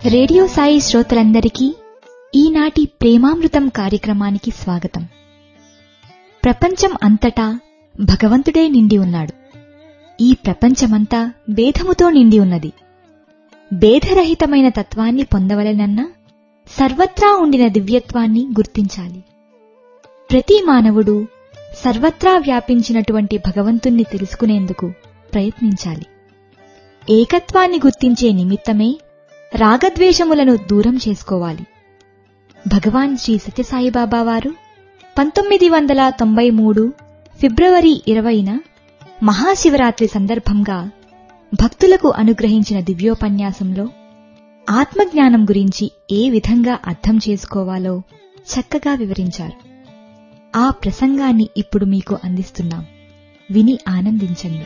Radio Sai శ్రోతలందరికీ ఈనాటి ప్రేమామృతం కార్యక్రమానికి స్వాగతం ప్రపంచం అంతటా భగవంతుడే నిండి ఉన్నాడు ఈ ప్రపంచమంతా భేదముతో నిండి ఉన్నది భేదరహితమైన తత్వాన్ని పొందవలెనన్నా సర్వత్రా ఉండిన దివ్యత్వాన్ని గుర్తించాలి ప్రతి మానవుడు సర్వత్రా వ్యాపించినటువంటి భగవంతుణ్ణి తెలుసుకునేందుకు ప్రయత్నించాలి ఏకత్వాన్ని గుర్తించే నిమిత్తమే రాగద్వేషములను దూరం చేసుకోవాలి భగవాన్ శ్రీ సత్యసాయిబాబా వారు పంతొమ్మిది వందల తొంభై మూడు ఫిబ్రవరి ఇరవైన మహాశివరాత్రి సందర్భంగా భక్తులకు అనుగ్రహించిన దివ్యోపన్యాసంలో ఆత్మజ్ఞానం గురించి ఏ విధంగా అర్థం చేసుకోవాలో చక్కగా వివరించారు ఆ ప్రసంగాన్ని ఇప్పుడు మీకు అందిస్తున్నాం విని ఆనందించండి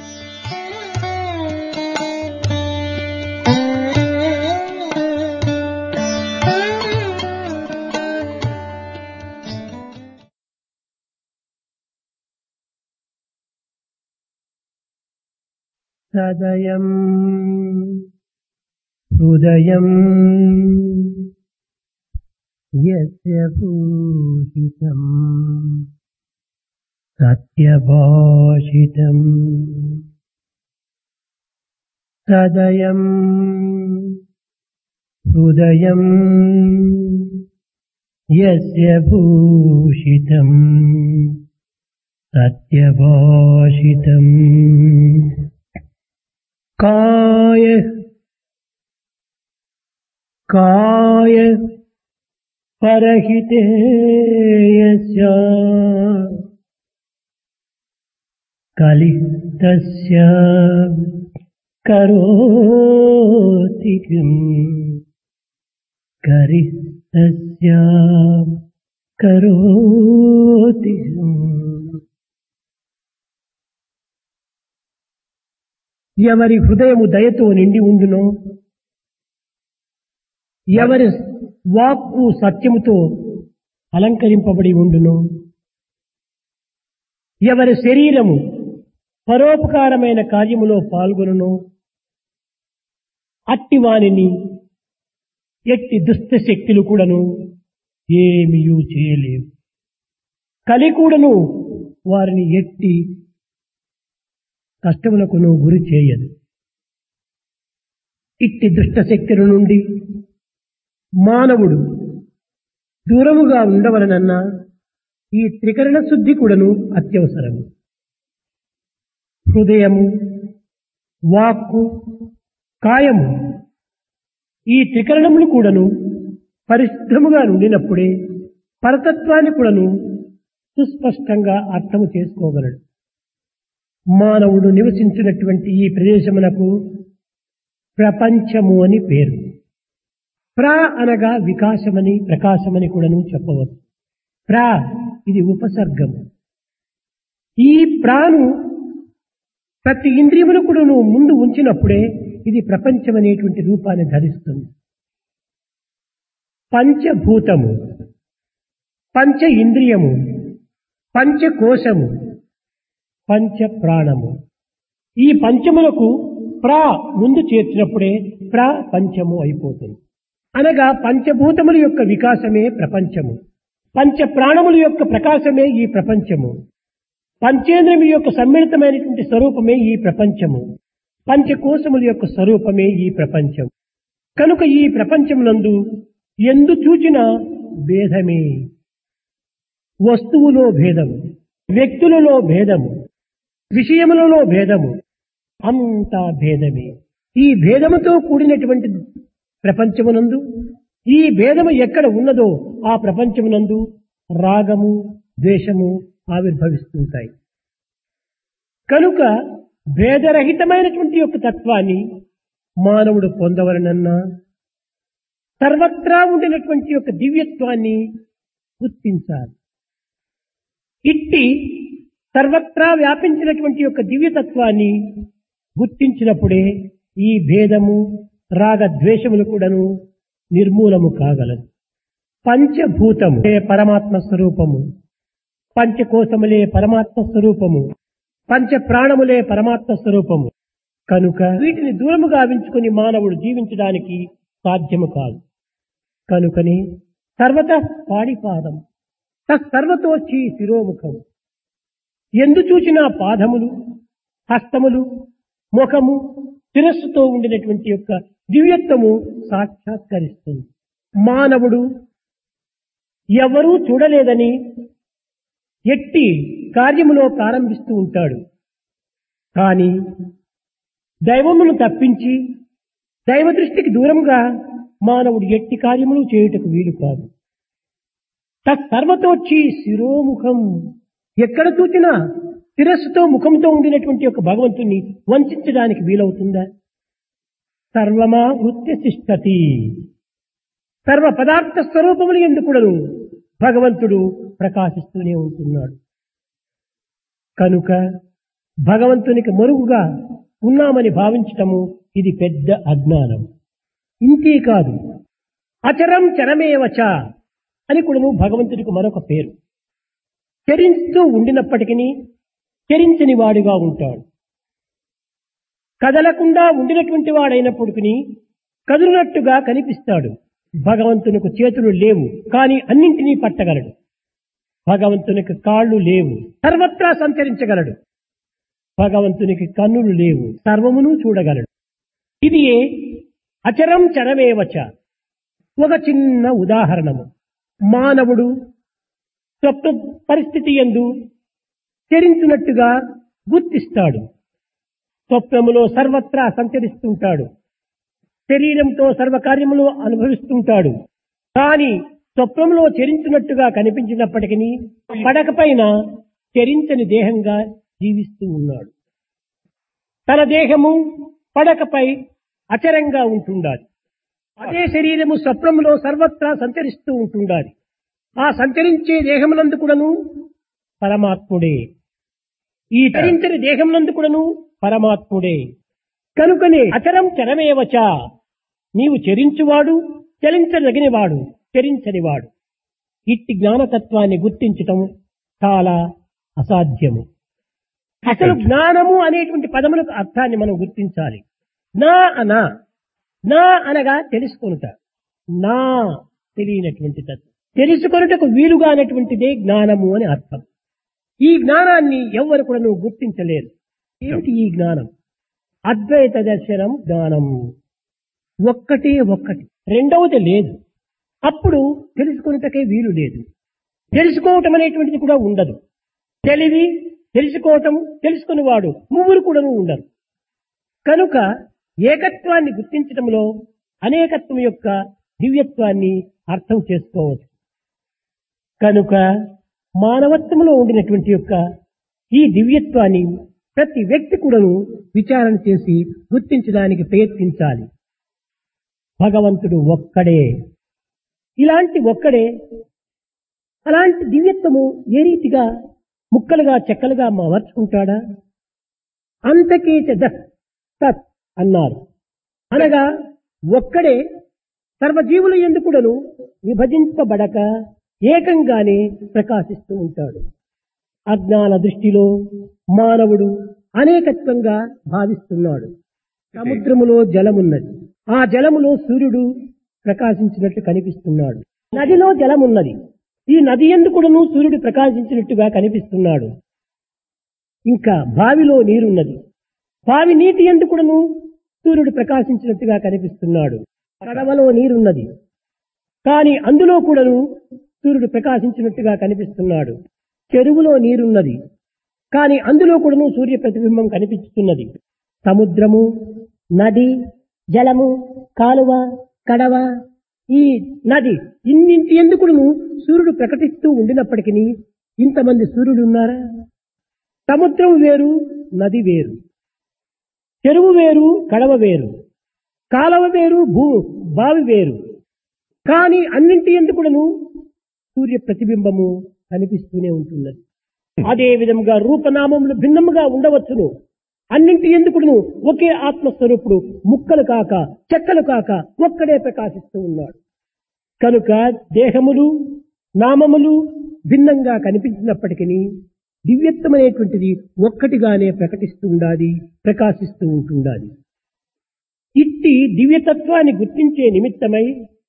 సదయం హృదయం యస్య భూషితం సత్యభాషితం సదయం హృదయం యస్య భూషితం సత్యభాషితం काय काय परहिते यस्य कलितस्य करोति किम् करितस्य करोति किम् ఎవరి హృదయము దయతో నిండి ఉండునో ఎవరి వాక్కు సత్యముతో అలంకరింపబడి ఉండును ఎవరి శరీరము పరోపకారమైన కార్యములో పాల్గొనును అట్టి వానిని ఎట్టి దుష్ట శక్తులు కూడాను ఏమియూ చేయలేవు కలి కూడాను వారిని ఎట్టి కష్టములకును గురి చేయదు ఇట్టి దుష్ట శక్తుల నుండి మానవుడు దూరముగా ఉండవలనన్నా ఈ త్రికరణ శుద్ధి కూడాను అత్యవసరము హృదయము వాక్కు కాయము ఈ త్రికరణములు కూడాను పరిశుద్ధముగా ఉండినప్పుడే పరతత్వాన్ని కూడాను సుస్పష్టంగా అర్థము చేసుకోగలడు మానవుడు నివసించినటువంటి ఈ ప్రదేశమునకు ప్రపంచము అని పేరు ప్ర అనగా వికాసమని ప్రకాశమని కూడాను చెప్పవచ్చు ప్ర ఇది ఉపసర్గము ఈ ప్రాను ప్రతి ఇంద్రియమును కూడాను ముందు ఉంచినప్పుడే ఇది ప్రపంచం అనేటువంటి రూపాన్ని ధరిస్తుంది పంచభూతము పంచ ఇంద్రియము పంచకోశము పంచ ప్రాణము ఈ పంచములకు ప్రా ముందు చేర్చినప్పుడే ప్ర పంచము అయిపోతుంది అనగా పంచభూతముల యొక్క వికాసమే ప్రపంచము పంచ ప్రాణముల యొక్క ప్రకాశమే ఈ ప్రపంచము పంచేంద్రియముల యొక్క సమ్మిళితమైనటువంటి స్వరూపమే ఈ ప్రపంచము పంచకోశముల యొక్క స్వరూపమే ఈ ప్రపంచం కనుక ఈ ప్రపంచమునందు ఎందు చూచిన భేదమే వస్తువులో భేదము వ్యక్తులలో భేదము విషయములలో భేదము అంతా భేదమే ఈ భేదముతో కూడినటువంటి ప్రపంచమునందు ఈ భేదము ఎక్కడ ఉన్నదో ఆ ప్రపంచమునందు రాగము ద్వేషము ఆవిర్భవిస్తుంటాయి కనుక భేదరహితమైనటువంటి యొక్క తత్వాన్ని మానవుడు పొందవలనన్నా సర్వత్రా ఉండినటువంటి యొక్క దివ్యత్వాన్ని గుర్తించాలి ఇట్టి సర్వత్రా వ్యాపించినటువంటి యొక్క దివ్యతత్వాన్ని గుర్తించినప్పుడే ఈ భేదము రాగ ద్వేషములు కూడాను నిర్మూలము కాగలదు పంచభూతము పరమాత్మ స్వరూపము పంచకోశములే పరమాత్మ స్వరూపము పంచ ప్రాణములే పరమాత్మ స్వరూపము కనుక వీటిని దూరముగా వించుకుని మానవుడు జీవించడానికి సాధ్యము కాదు కనుకనే సర్వత పాడిపాదం తత్సర్వతోచి శిరోముఖం ఎందు చూచినా పాదములు హస్తములు ముఖము శిరస్సుతో ఉండినటువంటి యొక్క దివ్యత్వము సాక్షాత్కరిస్తుంది మానవుడు ఎవరూ చూడలేదని ఎట్టి కార్యములో ప్రారంభిస్తూ ఉంటాడు కానీ దైవమును తప్పించి దైవ దృష్టికి దూరంగా మానవుడు ఎట్టి కార్యములు చేయుటకు వీలు కాదు తత్సర్వతోచ్చి శిరోముఖం ఎక్కడ చూచినా శిరస్సుతో ముఖంతో ఉండినటువంటి ఒక భగవంతుణ్ణి వంచడానికి వీలవుతుందా సర్వమా వృత్తి శిష్టతి సర్వ పదార్థ స్వరూపములు ఎందుకుడను భగవంతుడు ప్రకాశిస్తూనే ఉంటున్నాడు కనుక భగవంతునికి మరుగుగా ఉన్నామని భావించటము ఇది పెద్ద అజ్ఞానం ఇంతే కాదు అచరం చరమేవచ అని కూడాను భగవంతుడికి మరొక పేరు చరిస్తూ ఉండినప్పటికీ చరించని వాడిగా ఉంటాడు కదలకుండా ఉండినటువంటి వాడైనప్పటికీ కదులునట్టుగా కనిపిస్తాడు భగవంతునికి చేతులు లేవు కానీ అన్నింటినీ పట్టగలడు భగవంతునికి కాళ్ళు లేవు సర్వత్రా సంచరించగలడు భగవంతునికి కన్నులు లేవు సర్వమును చూడగలడు ఇది అచరం చరమేవచ ఒక చిన్న ఉదాహరణము మానవుడు స్వప్న పరిస్థితి ఎందు చరించినట్టుగా గుర్తిస్తాడు స్వప్నములో సర్వత్రా సంచరిస్తుంటాడు శరీరంతో సర్వకార్యములు అనుభవిస్తుంటాడు కానీ స్వప్నంలో చరించినట్టుగా కనిపించినప్పటికీ పడకపైన చరించని దేహంగా జీవిస్తూ ఉన్నాడు తన దేహము పడకపై అచరంగా ఉంటుండాలి అదే శరీరము స్వప్నంలో సర్వత్రా సంచరిస్తూ ఉంటుండాలి ఆ సంచరించే దేహమునందు కూడాను పరమాత్ముడే ఈ చరించని దేహమునందు కూడాను పరమాత్ముడే కనుకనే అచరం చరమేవచ నీవు చరించువాడు చలించదగినవాడు చరించనివాడు ఇట్టి జ్ఞానతత్వాన్ని గుర్తించటం చాలా అసాధ్యము అసలు జ్ఞానము అనేటువంటి పదములకు అర్థాన్ని మనం గుర్తించాలి నా అనా నా అనగా తెలుసుకొనుట నా తెలియనటువంటి తత్వం తెలుసుకొనుటకు వీలుగా అనేటువంటిదే జ్ఞానము అని అర్థం ఈ జ్ఞానాన్ని ఎవ్వరు కూడా నువ్వు గుర్తించలేరు ఏమిటి ఈ జ్ఞానం అద్వైత దర్శనం జ్ఞానం ఒక్కటే ఒక్కటి రెండవది లేదు అప్పుడు తెలుసుకొనుటకే వీలు లేదు తెలుసుకోవటం అనేటువంటిది కూడా ఉండదు తెలివి తెలుసుకోవటం తెలుసుకునేవాడు ముగ్గురు కూడా ఉండరు కనుక ఏకత్వాన్ని గుర్తించటంలో అనేకత్వం యొక్క దివ్యత్వాన్ని అర్థం చేసుకోవచ్చు కనుక మానవత్వంలో ఉండినటువంటి యొక్క ఈ దివ్యత్వాన్ని ప్రతి వ్యక్తి కూడాను విచారణ చేసి గుర్తించడానికి ప్రయత్నించాలి భగవంతుడు ఒక్కడే ఇలాంటి ఒక్కడే అలాంటి దివ్యత్వము ఏ రీతిగా ముక్కలుగా చెక్కలుగా మార్చుకుంటాడా అంతకేచ దత్ తత్ అన్నారు అనగా ఒక్కడే సర్వజీవుల ఎందుకుడను విభజింపబడక ఏకంగానే ప్రకాశిస్తూ ఉంటాడు అజ్ఞాన దృష్టిలో మానవుడు అనేకత్వంగా భావిస్తున్నాడు సముద్రములో జలమున్నది ఆ జలములో సూర్యుడు ప్రకాశించినట్లు కనిపిస్తున్నాడు నదిలో జలమున్నది ఈ నది ఎందుకుడను సూర్యుడు ప్రకాశించినట్టుగా కనిపిస్తున్నాడు ఇంకా బావిలో నీరున్నది బావి నీటి ఎందుకుడను సూర్యుడు ప్రకాశించినట్టుగా కనిపిస్తున్నాడు కడవలో నీరున్నది కానీ అందులో కూడాను సూర్యుడు ప్రకాశించినట్టుగా కనిపిస్తున్నాడు చెరువులో నీరున్నది కానీ అందులో కూడాను సూర్య ప్రతిబింబం కనిపిస్తున్నది సముద్రము నది జలము కాలువ కడవ ఈ నది ఇన్నింటి ఎందుకును సూర్యుడు ప్రకటిస్తూ ఉండినప్పటికీ ఇంతమంది సూర్యుడు ఉన్నారా సముద్రం వేరు నది వేరు చెరువు వేరు కడవ వేరు కాలవ వేరు భూ బావి వేరు కానీ అన్నింటి ఎందుకును సూర్య ప్రతిబింబము కనిపిస్తూనే ఉంటున్నది అదే విధంగా రూపనామములు భిన్నముగా ఉండవచ్చును అన్నింటి ఎందుకును ఒకే ఆత్మస్వరూపుడు ముక్కలు కాక చెక్కలు కాక ఒక్కడే ప్రకాశిస్తూ ఉన్నాడు కనుక దేహములు నామములు భిన్నంగా కనిపించినప్పటికీ దివ్యత్వం అనేటువంటిది ఒక్కటిగానే ప్రకటిస్తూ ఉండాలి ప్రకాశిస్తూ ఉంటుండాలి ఇట్టి ఇట్టి దివ్యతత్వాన్ని గుర్తించే నిమిత్తమై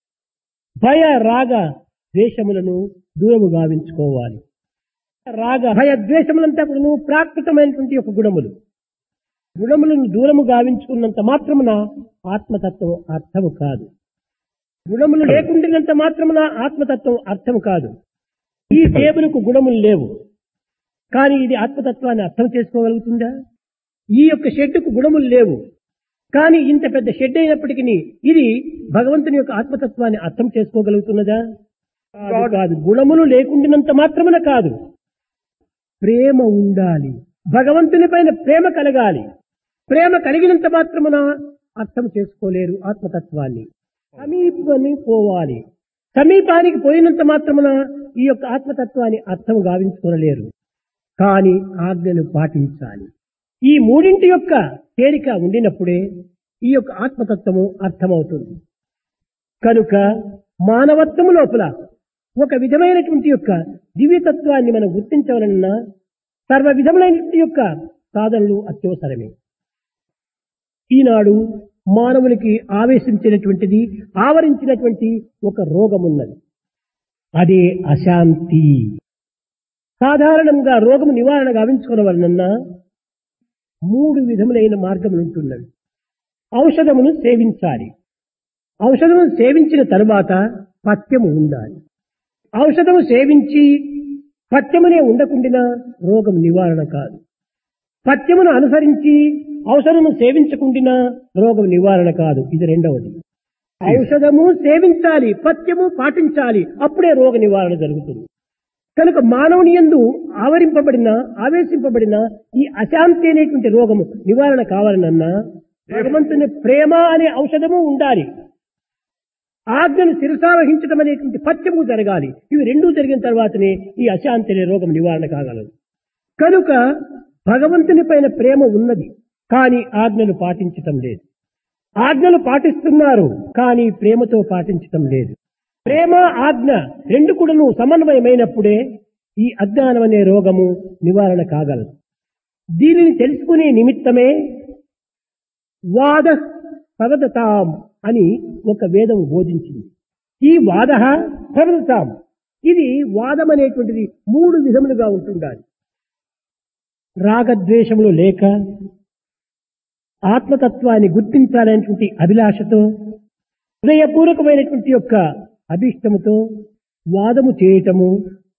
భయ రాగ ద్వేషములను దూరము గావించుకోవాలి రాగ భయ ద్వేషములంతా కూడా ప్రాకృతమైనటువంటి ఒక గుణములు గుణములను దూరము గావించుకున్నంత మాత్రమున ఆత్మతత్వం అర్థము కాదు గుణములు లేకుండినంత మాత్రమున ఆత్మతత్వం అర్థము కాదు ఈ టేబుల్కు గుణములు లేవు కానీ ఇది ఆత్మతత్వాన్ని అర్థం చేసుకోగలుగుతుందా ఈ యొక్క షెడ్డుకు గుణములు లేవు కానీ ఇంత పెద్ద షెడ్ అయినప్పటికీ ఇది భగవంతుని యొక్క ఆత్మతత్వాన్ని అర్థం చేసుకోగలుగుతున్నదా కాదు, కాదు గుణములు లేకుండినంత మాత్రమున కాదు ప్రేమ ఉండాలి భగవంతుని పైన ప్రేమ కలగాలి ప్రేమ కలిగినంత మాత్రమున అర్థం చేసుకోలేరు ఆత్మతత్వాన్ని సమీపని పోవాలి సమీపానికి పోయినంత మాత్రమున ఈ యొక్క ఆత్మతత్వాన్ని అర్థం గావించుకోలేరు కానీ ఆజ్ఞను పాటించాలి ఈ మూడింటి యొక్క తేలిక ఉండినప్పుడే ఈ యొక్క ఆత్మతత్వము అర్థమవుతుంది కనుక మానవత్వము లోపల ఒక విధమైనటువంటి యొక్క దివ్యతత్వాన్ని మనం గుర్తించవలన్నా సర్వ విధములైనటువంటి యొక్క సాధనలు అత్యవసరమే ఈనాడు మానవునికి ఆవేశించినటువంటిది ఆవరించినటువంటి ఒక రోగమున్నది అదే అశాంతి సాధారణంగా రోగము నివారణ గావించుకున్న వలనన్నా మూడు విధములైన మార్గములు ఉంటున్నవి ఔషధమును సేవించాలి ఔషధమును సేవించిన తరువాత పథ్యము ఉండాలి ఔషధము సేవించి పథ్యమునే ఉండకుండినా రోగం నివారణ కాదు పథ్యమును అనుసరించి ఔషధము సేవించకుండినా రోగం నివారణ కాదు ఇది రెండవది ఔషధము సేవించాలి పథ్యము పాటించాలి అప్పుడే రోగ నివారణ జరుగుతుంది కనుక మానవుని ఎందు ఆవరింపబడిన ఆవేశింపబడిన ఈ అశాంతి అనేటువంటి రోగము నివారణ కావాలనన్నా భగవంతుని ప్రేమ అనే ఔషధము ఉండాలి ఆజ్ఞను శిరసావహించడం అనేటువంటి పథ్యము జరగాలి ఇవి రెండూ జరిగిన తర్వాతనే ఈ అశాంతి అనే రోగం నివారణ కాగలదు కనుక భగవంతుని పైన ప్రేమ ఉన్నది కానీ ఆజ్ఞలు పాటించటం లేదు ఆజ్ఞలు పాటిస్తున్నారు కానీ ప్రేమతో పాటించటం లేదు ప్రేమ ఆజ్ఞ రెండు కూడాను సమన్వయమైనప్పుడే ఈ అజ్ఞానం అనే రోగము నివారణ కాగలదు దీనిని తెలుసుకునే నిమిత్తమే వాద ప్రవదతాం అని ఒక వేదం బోధించింది ఈ వాద ప్రవదతాం ఇది వాదం అనేటువంటిది మూడు విధములుగా ఉంటుండాలి రాగద్వేషములు లేక ఆత్మతత్వాన్ని గుర్తించాలనేటువంటి అభిలాషతో హృదయపూర్వకమైనటువంటి యొక్క అభిష్టముతో వాదము చేయటము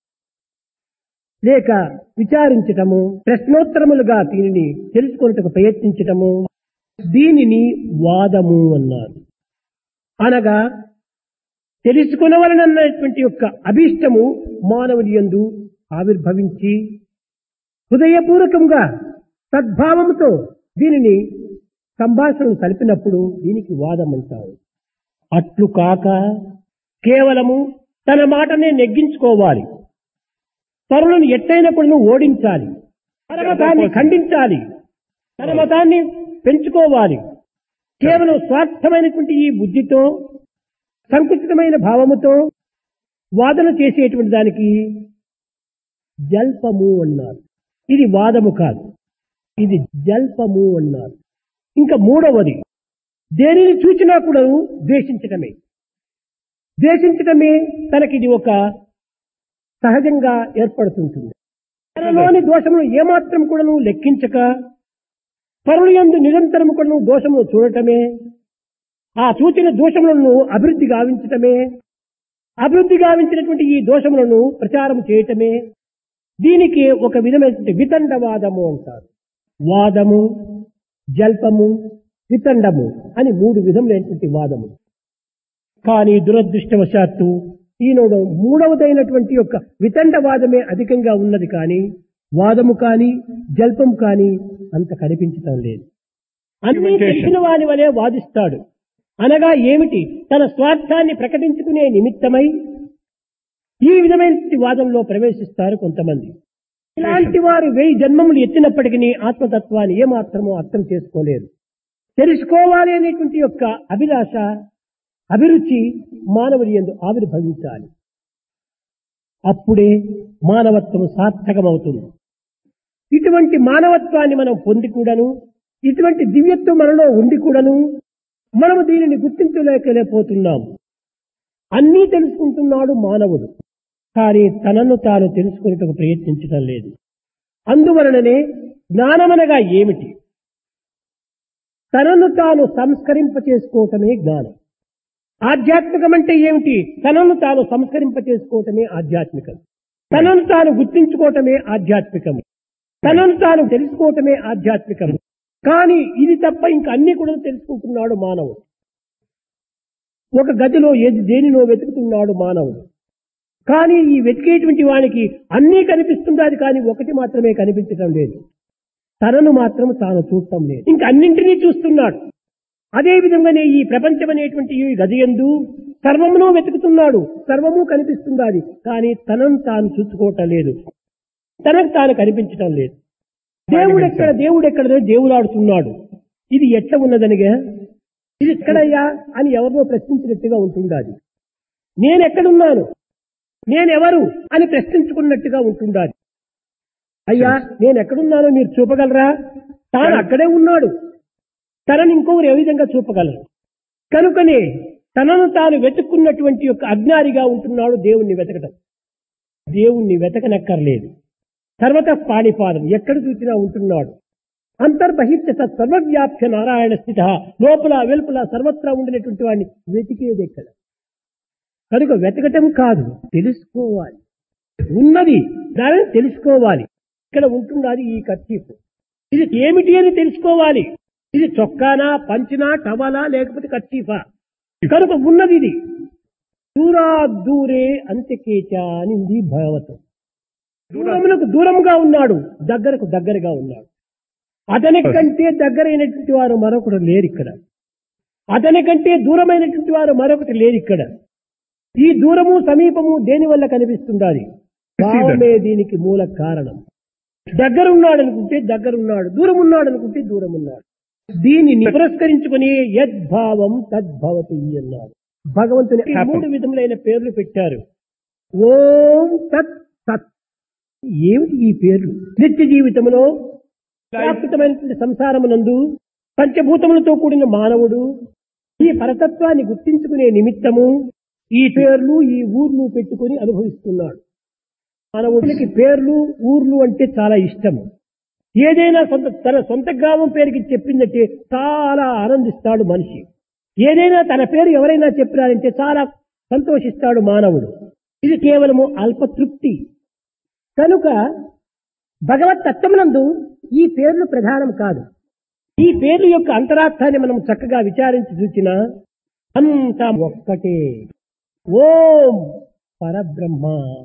లేక విచారించటము ప్రశ్నోత్తరములుగా దీనిని తెలుసుకున్నట్టుకు ప్రయత్నించటము దీనిని వాదము అన్నారు అనగా తెలుసుకునవలనన్నటువంటి యొక్క అభీష్టము మానవుని యందు ఆవిర్భవించి హృదయపూర్వకంగా సద్భావముతో దీనిని సంభాషణలు కలిపినప్పుడు దీనికి వాదం అంటారు అట్లు కాక కేవలము తన మాటనే నెగ్గించుకోవాలి తరులను ఎట్టైనప్పుడు ఓడించాలి తన మతాన్ని ఖండించాలి తన మతాన్ని పెంచుకోవాలి కేవలం స్వార్థమైనటువంటి ఈ బుద్ధితో సంకుచితమైన భావముతో వాదన చేసేటువంటి దానికి జల్పము అన్నారు ఇది వాదము కాదు ఇది జల్పము అన్నారు ఇంకా మూడవది దేనిని చూచినా కూడా ద్వేషించటమే ద్వేషించటమే తనకిది ఒక సహజంగా ఏర్పడుతుంటుంది తనలోని దోషమును ఏమాత్రం కూడాను లెక్కించక పరులు ఎందు నిరంతరం కూడాను దోషమును చూడటమే ఆ చూచిన దోషములను అభివృద్ధి గావించటమే అభివృద్ధి గావించినటువంటి ఈ దోషములను ప్రచారం చేయటమే దీనికి ఒక విధమైనటువంటి వితండవాదము అంటారు వాదము జల్పము వితండము అని మూడు విధములైనటువంటి వాదము కానీ దురదృష్టవశాత్తు ఈనాడు మూడవదైనటువంటి యొక్క వితండవాదమే అధికంగా ఉన్నది కానీ వాదము కానీ జల్పం కానీ అంత కనిపించటం లేదు అన్ని తెలిసిన వాని వలె వాదిస్తాడు అనగా ఏమిటి తన స్వార్థాన్ని ప్రకటించుకునే నిమిత్తమై ఈ విధమైన వాదంలో ప్రవేశిస్తారు కొంతమంది ఇలాంటి వారు వెయ్యి జన్మములు ఎత్తినప్పటికీ ఆత్మతత్వాన్ని ఏమాత్రమో అర్థం చేసుకోలేరు తెలుసుకోవాలి అనేటువంటి యొక్క అభిలాష అభిరుచి మానవుడి ఎందు ఆవిర్భవించాలి అప్పుడే మానవత్వం సార్థకమవుతుంది ఇటువంటి మానవత్వాన్ని మనం పొంది కూడాను ఇటువంటి దివ్యత్వం మనలో ఉండి కూడాను మనము దీనిని గుర్తించలేకలేకపోతున్నాము అన్నీ తెలుసుకుంటున్నాడు మానవుడు కానీ తనను తాను తెలుసుకునేటకు ప్రయత్నించడం లేదు అందువలననే జ్ఞానమనగా ఏమిటి తనను తాను సంస్కరింప చేసుకోవటమే జ్ఞానం ఆధ్యాత్మికం అంటే ఏమిటి తనను తాను సంస్కరింప చేసుకోవటమే ఆధ్యాత్మికం తనను తాను గుర్తించుకోవటమే ఆధ్యాత్మికము తనను తాను తెలుసుకోవటమే ఆధ్యాత్మికము కానీ ఇది తప్ప ఇంకా అన్ని కూడా తెలుసుకుంటున్నాడు మానవుడు ఒక గదిలో ఏది దేనినో వెతుకుతున్నాడు మానవుడు కానీ ఈ వెతికేటువంటి వానికి అన్నీ కనిపిస్తున్నది కానీ ఒకటి మాత్రమే కనిపించడం లేదు తనను మాత్రం తాను చూడటం లేదు ఇంకా అన్నింటినీ చూస్తున్నాడు అదే విధంగానే ఈ ప్రపంచం అనేటువంటి ఈ గదియందు సర్వమును వెతుకుతున్నాడు సర్వము కనిపిస్తున్నది కానీ తనను తాను చూసుకోవటం లేదు తనకు తాను కనిపించటం లేదు దేవుడెక్కడ దేవుడెక్కడ దేవులాడుతున్నాడు ఇది ఎట్లా ఉన్నదనిగా ఇది ఎక్కడయ్యా అని ఎవరినో ప్రశ్నించినట్టుగా ఉంటుండాలి నేనెక్కడున్నాను నేనెవరు అని ప్రశ్నించుకున్నట్టుగా ఉంటుండాలి అయ్యా నేను ఎక్కడున్నానో మీరు చూపగలరా తాను అక్కడే ఉన్నాడు తనని ఇంకొకరు ఏ విధంగా చూపగలరు కనుకనే తనను తాను వెతుక్కున్నటువంటి యొక్క అజ్ఞానిగా ఉంటున్నాడు దేవుణ్ణి వెతకటం దేవుణ్ణి వెతకనక్కర్లేదు సర్వత పాణిపాదం ఎక్కడ చూసినా ఉంటున్నాడు అంతర్బహిత్య సర్వవ్యాప్య నారాయణ స్థిత లోపల వెలుపల సర్వత్రా ఉండినటువంటి వాడిని వెతికేది ఎక్కడ కనుక వెతకటం కాదు తెలుసుకోవాలి ఉన్నది దానిని తెలుసుకోవాలి ఇక్కడ ఉంటున్నది ఈ కర్చీపు ఇది ఏమిటి అని తెలుసుకోవాలి ఇది చొక్కానా పంచినా టవలా లేకపోతే కర్చీఫా కనుక ఉన్నది ఇది దూరా దూరే అంత్యకేచ అనింది భాగవతం దూరమునకు దూరంగా ఉన్నాడు దగ్గరకు దగ్గరగా ఉన్నాడు అతని కంటే దగ్గరైనటువంటి వారు మరొకడు లేరు ఇక్కడ అతని కంటే దూరమైనటువంటి వారు మరొకటి లేరు ఇక్కడ ఈ దూరము సమీపము దేని వల్ల కనిపిస్తుండాలి భావమే దీనికి మూల కారణం దగ్గర ఉన్నాడు అనుకుంటే దగ్గర ఉన్నాడు దూరం ఉన్నాడు అనుకుంటే దూరం ఉన్నాడు దీనిని పురస్కరించుకుని యద్భావం తద్భవతి అన్నాడు భగవంతుని ఈ మూడు విధములైన పేర్లు పెట్టారు ఓం తత్ సత్ ఏమిటి ఈ పేర్లు నిత్య జీవితంలో ప్రాకృతమైనటువంటి సంసారమునందు పంచభూతములతో కూడిన మానవుడు ఈ పరతత్వాన్ని గుర్తించుకునే నిమిత్తము ఈ పేర్లు ఈ ఊర్లు పెట్టుకుని అనుభవిస్తున్నాడు మానవుడికి పేర్లు ఊర్లు అంటే చాలా ఇష్టము ఏదైనా సొంత తన సొంత గ్రామం పేరుకి చెప్పిందంటే చాలా ఆనందిస్తాడు మనిషి ఏదైనా తన పేరు ఎవరైనా చెప్పినారంటే చాలా సంతోషిస్తాడు మానవుడు ఇది కేవలము అల్పతృప్తి కనుక భగవత్ తత్వమునందు ఈ పేర్లు ప్రధానం కాదు ఈ పేర్ల యొక్క అంతరార్థాన్ని మనం చక్కగా విచారించి చూచిన అంతా ఒక్కటే ఓం పరబ్రహ్మ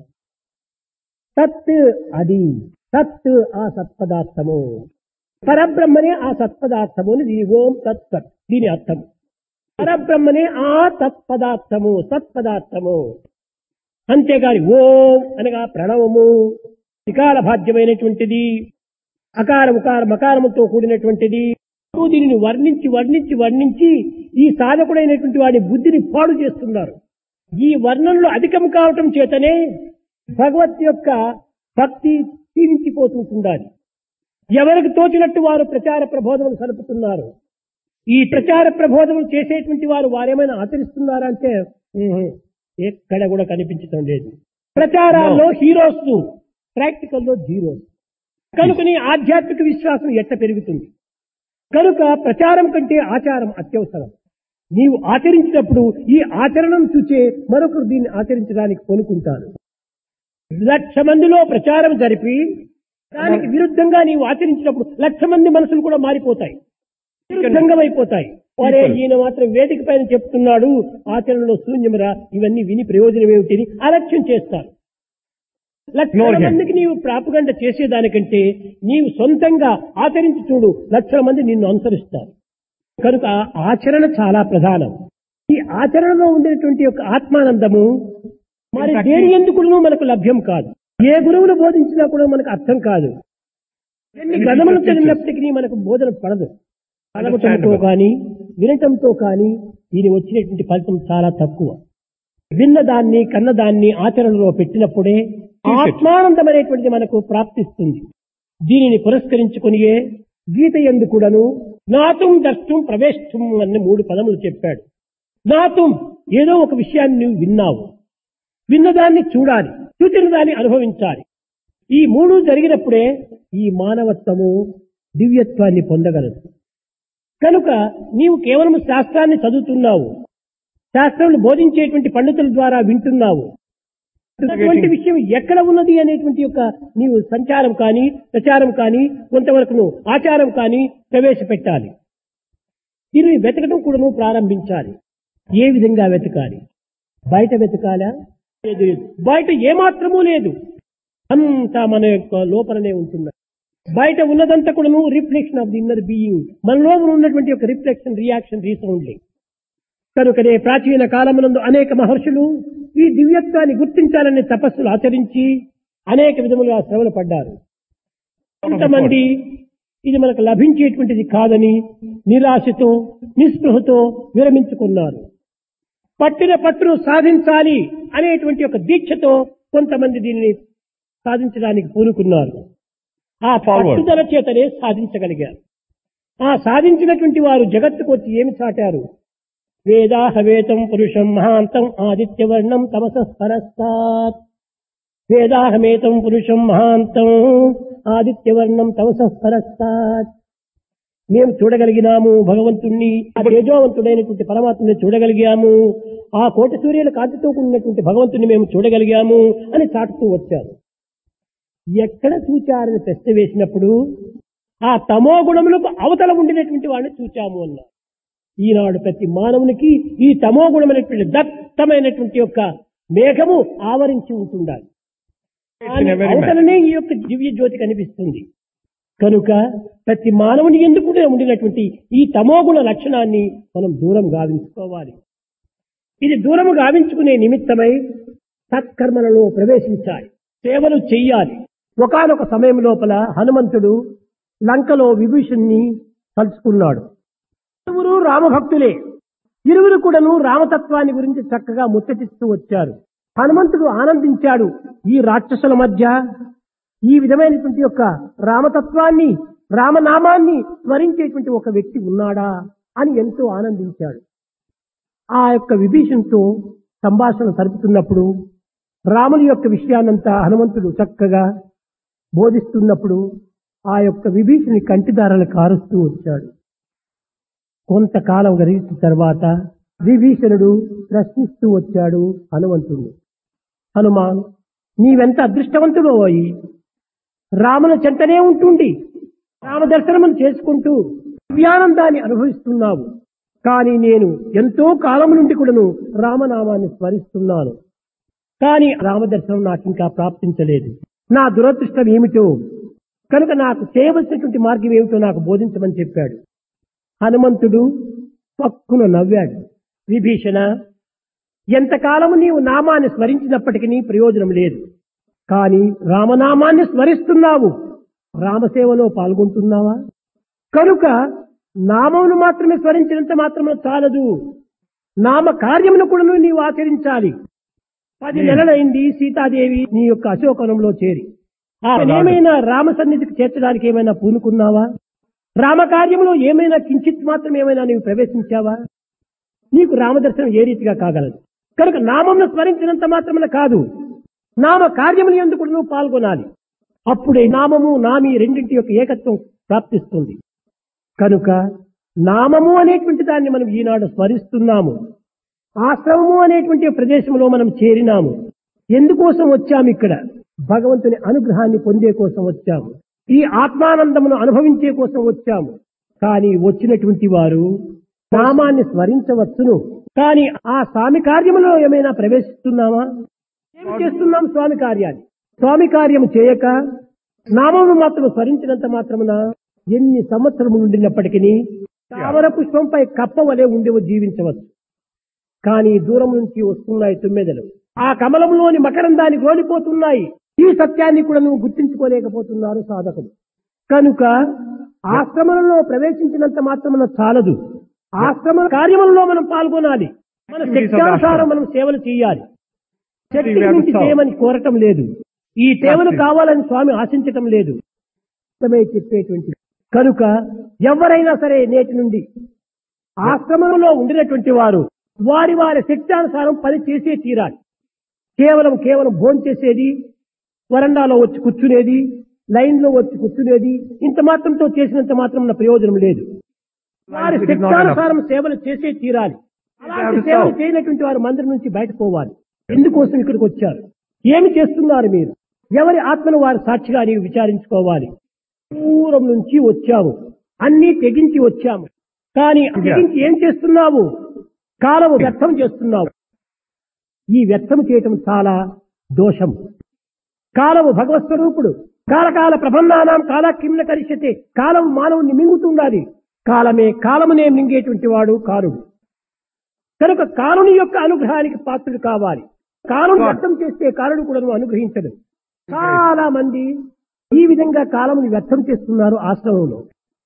తత్ అది తత్ ఆ సత్పదార్థము పరబ్రహ్మనే ఆ సత్పదార్థము అని దీని ఓం తత్ సత్ దీని అర్థం పరబ్రహ్మనే ఆ తత్పదార్థము సత్పదార్థము అంతేగాని ఓం అనగా ప్రణవము వికార భాగ్యమైనటువంటిది అకార ఉకార మకారముతో కూడినటువంటిది దీనిని వర్ణించి వర్ణించి వర్ణించి ఈ సాధకుడైనటువంటి వాడి బుద్ధిని పాడు చేస్తున్నారు ఈ వర్ణనలు అధికం కావటం చేతనే భగవత్ యొక్క భక్తి క్షీణించిపోతుంటుండాలి ఎవరికి తోచినట్టు వారు ప్రచార ప్రబోధములు సలుపుతున్నారు ఈ ప్రచార ప్రబోధములు చేసేటువంటి వారు వారేమైనా ఆచరిస్తున్నారా అంటే ఉహు, ఎక్కడ కూడా కనిపించడం లేదు ప్రచారాల్లో హీరోస్ ప్రాక్టికల్లో జీరోస్ కనుకని ఆధ్యాత్మిక విశ్వాసం ఎట్ట పెరుగుతుంది కనుక ప్రచారం కంటే ఆచారం అత్యవసరం నీవు ఆచరించినప్పుడు ఈ ఆచరణను చూచే మరొకరు దీన్ని ఆచరించడానికి కొనుక్కుంటారు లక్ష మందిలో ప్రచారం జరిపి దానికి విరుద్ధంగా నీవు ఆచరించినప్పుడు లక్ష మంది మనసులు కూడా మారిపోతాయి విరుద్ధంగా అయిపోతాయి ఒరే ఈయన మాత్రం వేదిక పైన చెప్తున్నాడు ఆచరణలో శూన్యమరా ఇవన్నీ విని ప్రయోజనం ఏమిటి అలక్ష్యం చేస్తారు లక్షల Ignore him. మందికి నీవు ప్రాపగండ చేసేదానికంటే నీవు సొంతంగా ఆచరించి చూడు లక్షల మంది నిన్ను అనుసరిస్తారు కనుక ఆచరణ చాలా ప్రధానం ఈ ఆచరణలో ఉండేటువంటి యొక్క ఆత్మానందము మరి దేని ఎందుకును మనకు లభ్యం కాదు ఏ గురువులు బోధించినా కూడా మనకు అర్థం కాదు ఎన్ని గ్రంథములు చదివినప్పటికీ మనకు బోధన పడదు చదవటంతో కానీ వినటంతో కానీ దీని వచ్చినటువంటి ఫలితం చాలా తక్కువ విన్నదాన్ని కన్నదాన్ని ఆచరణలో పెట్టినప్పుడే ఆత్మానందం అనేటువంటిది మనకు ప్రాప్తిస్తుంది దీనిని పురస్కరించుకునియే గీత ఎందు కూడాను నాతుం దర్శం ప్రవేశం అన్ని మూడు పదములు చెప్పాడు నాతుం ఏదో ఒక విషయాన్ని నువ్వు విన్నావు విన్నదాన్ని చూడాలి చూచిన దాన్ని అనుభవించాలి ఈ మూడు జరిగినప్పుడే ఈ మానవత్వము దివ్యత్వాన్ని పొందగలదు కనుక నీవు కేవలం శాస్త్రాన్ని చదువుతున్నావు శాస్త్రంలో బోధించేటువంటి పండితుల ద్వారా వింటున్నావు అటువంటి విషయం ఎక్కడ ఉన్నది అనేటువంటి యొక్క నీవు సంచారం కానీ ప్రచారం కానీ కొంతవరకు నువ్వు ఆచారం కానీ ప్రవేశపెట్టాలి దీనిని వెతకడం కూడా నువ్వు ప్రారంభించాలి ఏ విధంగా వెతకాలి బయట వెతకాలా లేదు లేదు బయట ఏమాత్రమూ లేదు అంతా మన యొక్క లోపలనే ఉంటున్నది బయట ఉన్నదంతా కూడా నువ్వు reflection of the inner being మన లోపల ఉన్నటువంటి ఒక రిఫ్లెక్షన్ రియాక్షన్ రీసౌండ్లీ కనుకనే ప్రాచీన కాలమునందు అనేక మహర్షులు ఈ దివ్యత్వాన్ని గుర్తించాలనే తపస్సులు ఆచరించి అనేక విధములుగా శ్రమలు పడ్డారు కొంతమంది ఇది మనకు లభించేటువంటిది కాదని నిరాశతో నిస్పృహతో విరమించుకున్నారు పట్టిన పట్టును సాధించాలి అనేటువంటి ఒక దీక్షతో కొంతమంది దీనిని సాధించడానికి పూనుకున్నారు ఆ Forward. పట్టుదల చేతనే సాధించగలిగారు ఆ సాధించినటువంటి వారు జగత్తుకు వచ్చి ఏమి చాటారు వేదాహవేతం పురుషం మహాంతం ఆదిత్యవర్ణం తమస పరస్తాత్ వేదాహమేతం పురుషం మహాంతం ఆదిత్యవర్ణం తమస పరస్తాత్ మేము చూడగలిగినాము భగవంతుణ్ణి ఆ తేజోవంతుడైనటువంటి పరమాత్మని చూడగలిగాము ఆ కోటి సూర్యుల కాంతితో కూడినటువంటి భగవంతుని మేము చూడగలిగాము అని చాటుతూ వచ్చారు ఎక్కడ చూచారని ప్రశ్న వేసినప్పుడు ఆ తమో గుణములకు అవతల ఉండినటువంటి వాడిని చూచాము అన్నారు ఈనాడు ప్రతి మానవునికి ఈ తమో గుణమైనటువంటి దత్తమైనటువంటి యొక్క మేఘము ఆవరించి ఉంటుండాలి in a very man. అవతలనే ఈ యొక్క దివ్య జ్యోతి కనిపిస్తుంది కనుక ప్రతి మానవుని ఎందుకు ఉండినటువంటి ఈ తమోగుణ లక్షణాన్ని మనం దూరం గావించుకోవాలి ఇది దూరము గావించుకునే నిమిత్తమై సత్కర్మలలో ప్రవేశించాలి సేవలు చెయ్యాలి ఒకానొక సమయం లోపల హనుమంతుడు లంకలో విభీషణ్ణి కలుసుకున్నాడు ఇరువురు రామభక్తులే ఇరువురు కూడాను రామతత్వాన్ని గురించి చక్కగా ముచ్చటిస్తూ వచ్చారు హనుమంతుడు ఆనందించాడు ఈ రాక్షసుల మధ్య ఈ విధమైనటువంటి యొక్క రామతత్వాన్ని రామనామాన్ని స్మరించేటువంటి ఒక వ్యక్తి ఉన్నాడా అని ఎంతో ఆనందించాడు ఆ యొక్క విభీషణ్తో సంభాషణ జరుపుతున్నప్పుడు రాముని యొక్క విషయాన్నంతా హనుమంతుడు చక్కగా బోధిస్తున్నప్పుడు ఆ యొక్క విభీషణి కంటిదారలు కారుస్తూ వచ్చాడు కొంతకాలం గడిచిన తర్వాత విభీషణుడు ప్రశ్నిస్తూ వచ్చాడు హనుమంతుడు హనుమాన్ నీవెంత అదృష్టవంతుడు అయి రాముల చెంతనే ఉంటుండి రామదర్శనము చేసుకుంటూ దివ్యానందాన్ని అనుభవిస్తున్నావు కానీ నేను ఎంతో కాలం నుండి కూడాను రామనామాన్ని స్మరిస్తున్నాను కానీ రామదర్శనం నాకు ఇంకా ప్రాప్తించలేదు నా దురదృష్టం ఏమిటో కనుక నాకు చేయవలసినటువంటి మార్గం ఏమిటో నాకు బోధించమని చెప్పాడు హనుమంతుడు పక్కున నవ్వాడు విభీషణ ఎంతకాలము నీవు నామాన్ని స్మరించినప్పటికీ ప్రయోజనం లేదు కానీ రామనామాన్ని స్మరిస్తున్నావు రామసేవలో పాల్గొంటున్నావా కనుక నామమును మాత్రమే స్మరించినంత మాత్రమే చాలదు నామ కార్యమును కూడా నీవు ఆచరించాలి పది నెలలైంది సీతాదేవి నీ యొక్క అశోకనంలో చేరి ఏమైనా రామ సన్నిధికి చేర్చడానికి ఏమైనా పూనుకున్నావా రామకార్యంలో ఏమైనా కించిత్ మాత్రం ఏమైనా నీవు ప్రవేశించావా నీకు రామదర్శనం ఏ రీతిగా కాగలదు కనుక నామంను స్మరించినంత మాత్రమే కాదు నామ కార్యములు ఎందుకు నువ్వు పాల్గొనాలి అప్పుడే నామము నామి రెండింటి యొక్క ఏకత్వం ప్రాప్తిస్తుంది కనుక నామము అనేటువంటి దాన్ని మనం ఈనాడు స్మరిస్తున్నాము ఆశ్రమము అనేటువంటి ప్రదేశంలో మనం చేరినాము ఎందుకోసం వచ్చాము ఇక్కడ భగవంతుని అనుగ్రహాన్ని పొందే కోసం వచ్చాము ఈ ఆత్మానందమును అనుభవించే కోసం వచ్చాము కానీ వచ్చినటువంటి వారు నామాన్ని స్మరించవచ్చును కానీ ఆ స్వామి కార్యములో ఏమైనా ప్రవేశిస్తున్నామా ఏమి చేస్తున్నాం స్వామి కార్యాన్ని స్వామి కార్యము చేయక నామమును మాత్రం స్మరించినంత మాత్రమున ఎన్ని సంవత్సరములు ఉండినప్పటికీ తామర పుష్పంపై కప్పవలే ఉండి జీవించవచ్చు కానీ దూరం నుంచి వస్తున్నాయి తుమ్మెదలు ఆ కమలంలోని మకరందాన్ని గోలిపోతున్నాయి ఈ సత్యాన్ని కూడా నువ్వు గుర్తించుకోలేకపోతున్నారు సాధకులు కనుక ఆశ్రమంలో ప్రవేశించినంత మాత్రమున చాలదు ఆశ్రమ కార్యములలో మనం పాల్గొనాలి మన శక్త్యానుసారం మనం సేవలు చేయాలి శక్తి నుంచి చేయమని కోరటం లేదు ఈ సేవలు కావాలని స్వామి ఆశించటం లేదు అర్థమై చెప్పేటువంటి కనుక ఎవరైనా సరే నేటి నుండి ఆశ్రమంలో ఉండినటువంటి వారు వారి వారి శక్తానుసారం పని చేసే తీరాలి కేవలం కేవలం భోంచేసేది వరండాలో వచ్చి కూర్చునేది లైన్ లో వచ్చి కూర్చునేది ఇంత మాత్రంతో చేసినంత మాత్రం ప్రయోజనం లేదు వారి It is not enough. శక్తానుసారం సేవలు చేసే తీరాలి అలాంటి have to సేవలు serve. చేయనటువంటి వారు మందిరం నుంచి బయట పోవాలి ఎందుకోసం ఇక్కడికి వచ్చారు ఏమి చేస్తున్నారు మీరు ఎవరి ఆత్మను వారు సాక్షిగా నీవు విచారించుకోవాలి దూరం నుంచి వచ్చాము అన్ని తెగించి వచ్చాము కానీ తెగించి ఏం చేస్తున్నావు కాలము వ్యర్థం చేస్తున్నావు ఈ వ్యర్థం చేయటం చాలా దోషం కాలము భగవత్ స్వరూపుడు కాలకాల ప్రబంధానం కాల కిమ్న కరిష్యతే కాలం మానవుని మింగుతుండాలి కాలమే కాలమునే మింగేటువంటి వాడు కాలుడు కనుక కాలుని యొక్క అనుగ్రహానికి పాత్రుడు కావాలి కాలం వ్యర్థం చేస్తే కాలుడు కూడా నువ్వు అనుగ్రహించడు చాలా మంది ఈ విధంగా కాలముని వ్యర్థం చేస్తున్నారు ఆశ్రమంలో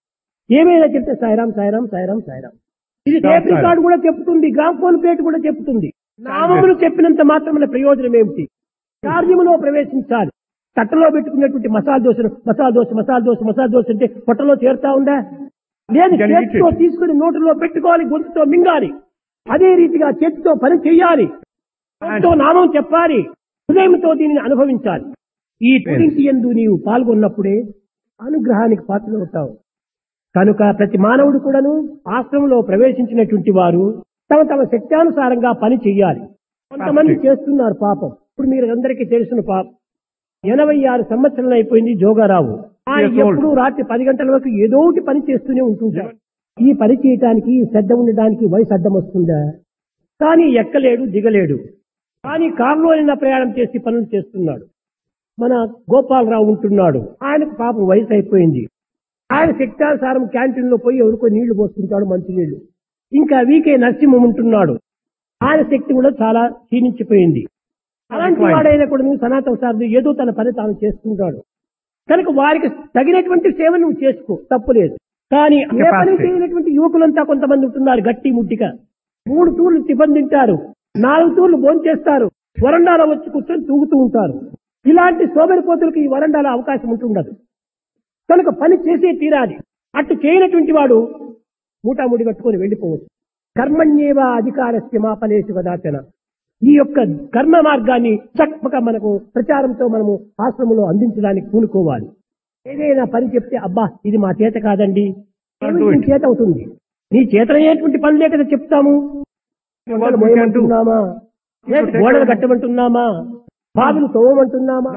ఏమైనా చెప్తే సాయిరాం సాయిరాం సాయిరాం సాయిరాం ఇది టేప్ రికార్డు కూడా చెప్తుంది గ్రామ్ఫోన్ ప్లేట్ కూడా చెప్తుంది నామములు చెప్పినంత మాత్రమైన ప్రయోజనం ఏమిటి కార్యములో ప్రవేశించాలి తట్టలో పెట్టుకున్నటువంటి మసాలా దోశను మసాలా దోశ మసాలా దోశ మసాలా దోశ అంటే పొట్టలో చేరుతా ఉందా లేదు Can eat చేతితో it. తీసుకుని నోటిలో పెట్టుకోవాలి గొంతుతో మింగాలి అదే రీతిగా చేతితో పని చెయ్యాలి నోటితో నామం చెప్పాలి హృదయంతో దీనిని అనుభవించాలి ఈ పుడింటి ఎందు నీవు పాల్గొన్నప్పుడే అనుగ్రహానికి పాత్రలవుతావు కనుక ప్రతి మానవుడు కూడాను ఆశ్రమంలో ప్రవేశించినటువంటి వారు తమ తమ శక్త్యానుసారంగా పని చెయ్యాలి కొంతమంది చేస్తున్నారు పాపం ఇప్పుడు మీరు అందరికీ తెలిసిన పాపం ఎనభై ఆరు సంవత్సరాలు అయిపోయింది జోగారావు ఆయన Yes, old. ఎప్పుడు రాత్రి పది గంటల వరకు ఏదో ఒకటి పని చేస్తూనే ఉంటుంటారు ఈ పని చేయటానికి ఈ శ్రద్ధ ఉండడానికి వయసు అడ్డం వస్తుందా కానీ ఎక్కలేడు దిగలేడు కానీ కారులో అయినా ప్రయాణం చేసి పనులు చేస్తున్నాడు మన గోపాలరావు ఉంటున్నాడు ఆయనకు పాపం వయసు అయిపోయింది ఆయన శక్తానుసారం క్యాంటీన్ లో పోయి ఎవరికో నీళ్లు పోస్తుంటాడు మంచి నీళ్లు ఇంకా వీకే నరసింహం ఉంటున్నాడు ఆయన శక్తి కూడా చాలా క్షీణించిపోయింది అలాంటి వాడైనా కూడా నువ్వు సనాతన సార్ ఏదో తన పని తాను చేస్తుంటాడు కనుక వారికి తగినటువంటి సేవ నువ్వు చేసుకో తప్పులేదు కానీ ఏ పని Capacity. చేయనటువంటి యువకులంతా కొంతమంది ఉంటున్నారు గట్టి ముట్టిగా మూడు తూర్లు టిఫన్ తింటారు నాలుగు తూర్లు భోంచేస్తారు వరండాలో వచ్చి కూర్చొని తూగుతూ ఉంటారు ఇలాంటి సోమరిపోతులకు ఈ వరండాలో అవకాశం ఉంటుండదు కనుక పని చేసే తీరాలి అటు చేయనటువంటి వాడు మూటాముడి కట్టుకొని వెళ్ళిపోవచ్చు కర్మణ్యేవ అధికారస్య మా ఫలేషు కదాచన ఈ యొక్క కర్మ మార్గాన్ని చక్కగా మనకు ప్రచారంతో మనము ఆశ్రమంలో అందించడానికి పూనుకోవాలి ఏదైనా పని చెప్తే అబ్బా ఇది మా చేత కాదండి ఏమి నీ చేత అవుతుంది నీ చేతనయ్యేటువంటి పనులే కదా చెప్తాము కొండలు మోయమంటున్నామా లేక గోడలు కట్టమంటున్నామా బావిలు తవ్వమంటున్నామా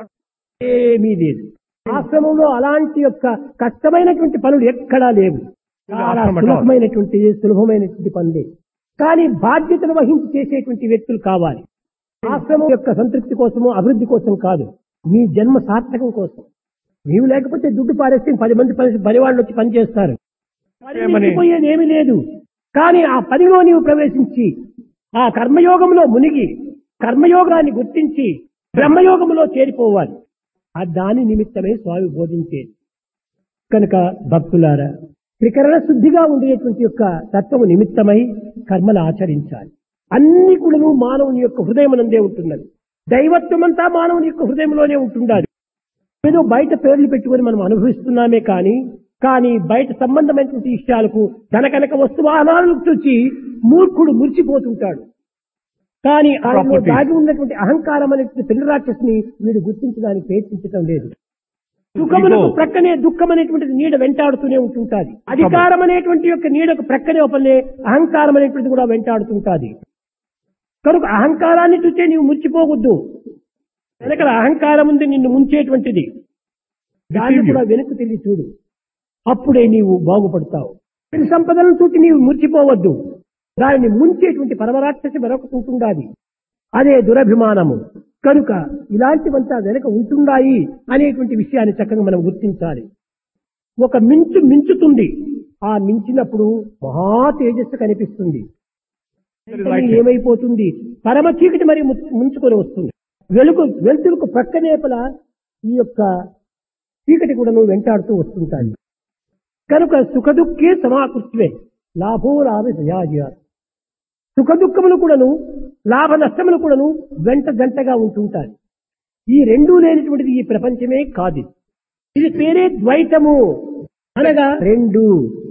ఏమీ లేదు ఆశ్రమంలో అలాంటి యొక్క కష్టమైనటువంటి పనులు ఎక్కడా లేవు చాలా ఆశ్రమం కాదు. సులభమైనటువంటి సులభమైనటువంటి పనులే కానీ బాధ్యతను వహించి చేసేటువంటి వ్యక్తులు కావాలి ఆశ్రమం యొక్క సంతృప్తి కోసము అభివృద్ధి కోసం కాదు మీ జన్మ సార్థకం కోసం నీవు లేకపోతే దుడ్డు పారేస్తే పది మంది పని పని వాళ్ళు వచ్చి పని చేస్తారు ఏమని? పోయేది ఏమీ లేదు కానీ ఆ పనిలో నీవు ప్రవేశించి ఆ కర్మయోగంలో మునిగి కర్మయోగాన్ని గుర్తించి బ్రహ్మయోగంలో చేరిపోవాలి ఆ దాని నిమిత్తమే స్వామి బోధించేది కనుక భక్తులారా త్రికరణ శుద్ధిగా ఉండేటువంటి యొక్క తత్వము నిమిత్తమై కర్మలు ఆచరించాలి అన్ని కూడాను మానవుని యొక్క హృదయమునందే ఉంటున్నది దైవత్వమంతా మానవుని యొక్క హృదయంలోనే ఉంటుండాలి ఏదో బయట పేర్లు పెట్టుకొని మనం అనుభవిస్తున్నామే కానీ కానీ బయట సంబంధమైనటువంటి విషయాలకు ధనకనక వస్తువాహనాలను చూచి మూర్ఖుడు మురిచిపోతుంటాడు కానీ ఆయనలో Properties. దాగి ఉన్నటువంటి అహంకారం అనేటువంటి పిల్ల రాక్షసుని వీడు గుర్తించడానికి ప్రయత్నించడం లేదు సుఖమునకు Ego. ప్రక్కనే దుఃఖం అనేటువంటిది నీడ వెంటాడుతూనే ఉంటుంటాది అధికారం అనేటువంటి యొక్క నీడకు ప్రక్కనే ఒకనే అహంకారం అనేటువంటిది కూడా వెంటాడుతుంటాది కనుక అహంకారాన్ని చూసే నీవు మురిచిపోవద్దు వెనకల అహంకారం ఉంది నిన్ను ముంచేటువంటిది దాన్ని Deceive you. కూడా వెనుక తిరిగి చూడు అప్పుడే నీవు బాగుపడతావు ఈ సంపదలను చూసి నీవు మురిచిపోవద్దు దానిని ముంచేటువంటి పరమరాక్షసి మరొకటి ఉంటుండాది అదే దురభిమానము కనుక ఇలాంటివంతా వెనక ఉంటున్నాయి అనేటువంటి విషయాన్ని చక్కగా మనం గుర్తించాలి ఒక మించు మించుతుంది ఆ మించినప్పుడు మహా తేజస్సు కనిపిస్తుంది వెంటనే ఏమైపోతుంది పరమ చీకటి మరి ము- ముంచుకొని వస్తుంది వెలుగు వెలుతురుకు ప్రక్కనేపల ఈ యొక్క చీకటి కూడా నువ్వు వెంటాడుతూ వస్తుంటాయి కనుక సుఖదుఖే సమాకృత్వే లాభో లాభ జయాజయ సుఖ దుఃఖములు కూడాను లాభ నష్టములు కూడాను వెంట జంటగా ఉంటుంటాయి ఈ రెండూ లేనటువంటిది ఈ ప్రపంచమే కాదు ఇది పేరే ద్వైతము అనగా రెండు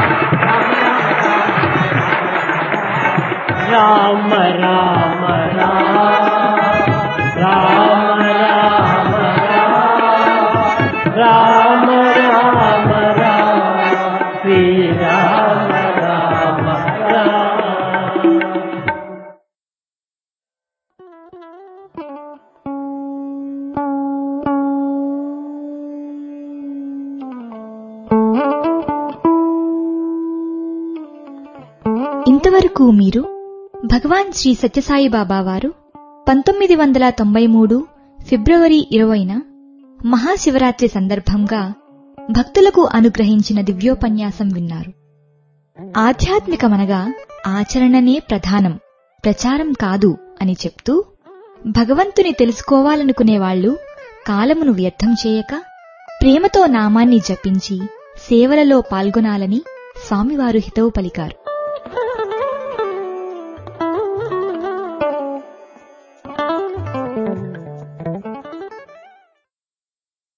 ఇంతవరకు మీరు భగవాన్ శ్రీ సత్యసాయి బాబా వారు పంతొమ్మిది వందల తొంభై మూడు ఫిబ్రవరి ఇరవైన మహాశివరాత్రి సందర్భంగా భక్తులకు అనుగ్రహించిన దివ్యోపన్యాసం విన్నారు ఆధ్యాత్మికమనగా ఆచరణనే ప్రధానం ప్రచారం కాదు అని చెప్తూ భగవంతుని తెలుసుకోవాలనుకునేవాళ్లు కాలమును వ్యర్థం చేయక ప్రేమతో నామాన్ని జపించి సేవలలో పాల్గొనాలని స్వామివారు హితవు పలికారు